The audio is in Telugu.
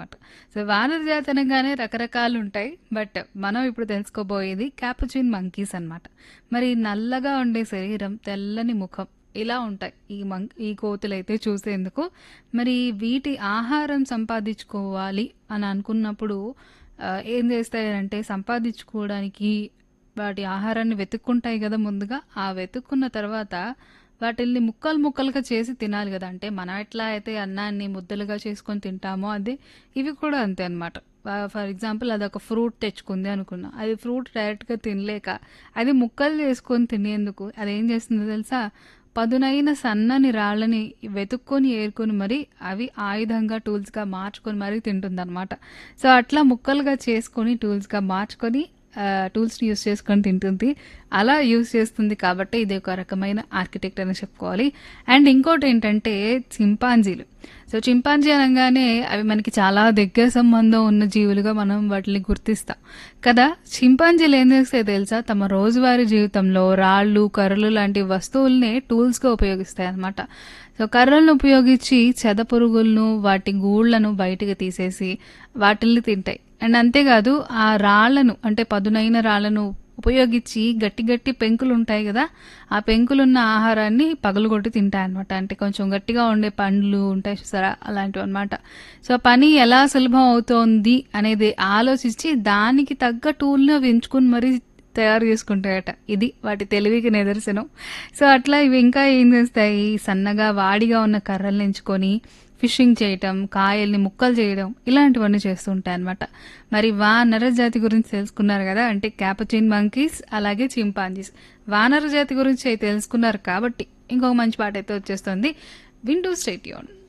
అనమాట. సో, వానర జాతి అనగానే రకరకాలుంటాయి. బట్ మనం ఇప్పుడు తెలుసుకోబోయేది క్యాపుచిన్ మంకీస్ అనమాట. మరి నల్లగా ఉండే శరీరం, తెల్లని ముఖం ఇలా ఉంటాయి. ఈ మంక్ ఈ కోతులైతే చూసేందుకు. మరి వీటి ఆహారం సంపాదించుకోవాలి అని అనుకున్నప్పుడు ఆహ్, ఏం చేస్తాయంటే సంపాదించుకోవడానికి వాటి ఆహారాన్ని వెతుక్కుంటాయి గదా ముందుగా. ఆ వెతుక్కున్న తర్వాత వాటిల్ని ముక్కలు ముక్కలుగా చేసి తినాలి గదా! అంటే మనం ఎట్లా అయితే అన్నాన్ని ముద్దలుగా చేసుకొని తింటామో అదే ఇవి కూడా అంతే అనమాట. ఆహ్, ఫర్ ఎగ్జాంపుల్ అదొక ఫ్రూట్ తెచ్చుకుంది అనుకుందాం. అది ఫ్రూట్ డైరెక్ట్‌గా తినలేక అది ముక్కలు చేసుకొని తినేందుకు అదేం చేస్తుందో తెలుసా? పదునైన సన్నని రాళ్ళని వెతుక్కొని ఏరుకొని మరి అవి ఆయుధంగా, టూల్స్‌గా మార్చుకొని మరీ తింటుందనమాట. సో, అట్లా ముక్కలుగా చేసుకొని టూల్స్‌గా మార్చుకొని ఆహ్, టూల్స్‌ని యూజ్ చేసుకొని తింటుంది. అలా యూజ్ చేస్తుంది కాబట్టి ఇది ఒక రకమైన ఆర్కిటెక్ట్ అని చెప్పుకోవాలి. అండ్ ఇంకోటేంటంటే చింపాంజీలు. సో, చింపాంజీ అనంగానే అవి మనకి చాలా దగ్గర సంబంధం ఉన్న జీవులుగా మనం వాటిని గుర్తిస్తాం కదా! చింపాంజీలు ఏం చేస్తాయో తెలుసా? తమ రోజువారీ జీవితంలో రాళ్ళు, కర్రలు లాంటి వస్తువుల్నే టూల్స్‌గా ఉపయోగిస్తాయన్నమాట. సో, కర్రలను ఉపయోగించి చెదపురుగులను, వాటి గూళ్ళను బయటికి తీసేసి వాటిల్ని తింటాయి. అండ్ అంతేకాదు ఆ రాళ్ళను అంటే పదునైన రాళ్ళను ఉపయోగించి గట్టి గట్టి పెంకులుంటాయి గదా! ఆ పెంకులున్న ఆహారాన్ని పగలగొట్టి తింటాయన్నమాట. అంటే కొంచెం గట్టిగా ఉండే పండ్లు ఉంటాయి చూసారా? అలాంటివన్నమాట. సో, పని ఎలా సులభం అవుతోంది అనేది ఆలోచించి దానికి తగ్గ టూల్‌ని అవి ఎంచుకొని మరీ తయారు చేసుకుంటాయట. ఇది వాటి తెలివికి నిదర్శనం. సో, అట్లా ఇవి ఇంకా ఏం చేస్తాయి? సన్నగా వాడిగా ఉన్న కర్రల్ని ఎంచుకొని ఫిషింగ్ చేయటం, కాయల్ని ముక్కలు చేయడం ఇలాంటివన్నీ చేస్తూ ఉంటాయన్నమాట. మరి వానర జాతి గురించి తెలుసుకున్నారు గదా! అంటే క్యాపుచిన్ మంకీస్ అలాగే చింపాంజీస్. వానర జాతి గురించి తెలుసుకున్నారు కాబట్టి ఇంకొక మంచి పాటైతే వచ్చేస్తుంది. వింటూ స్టే ట్యూన్డ్.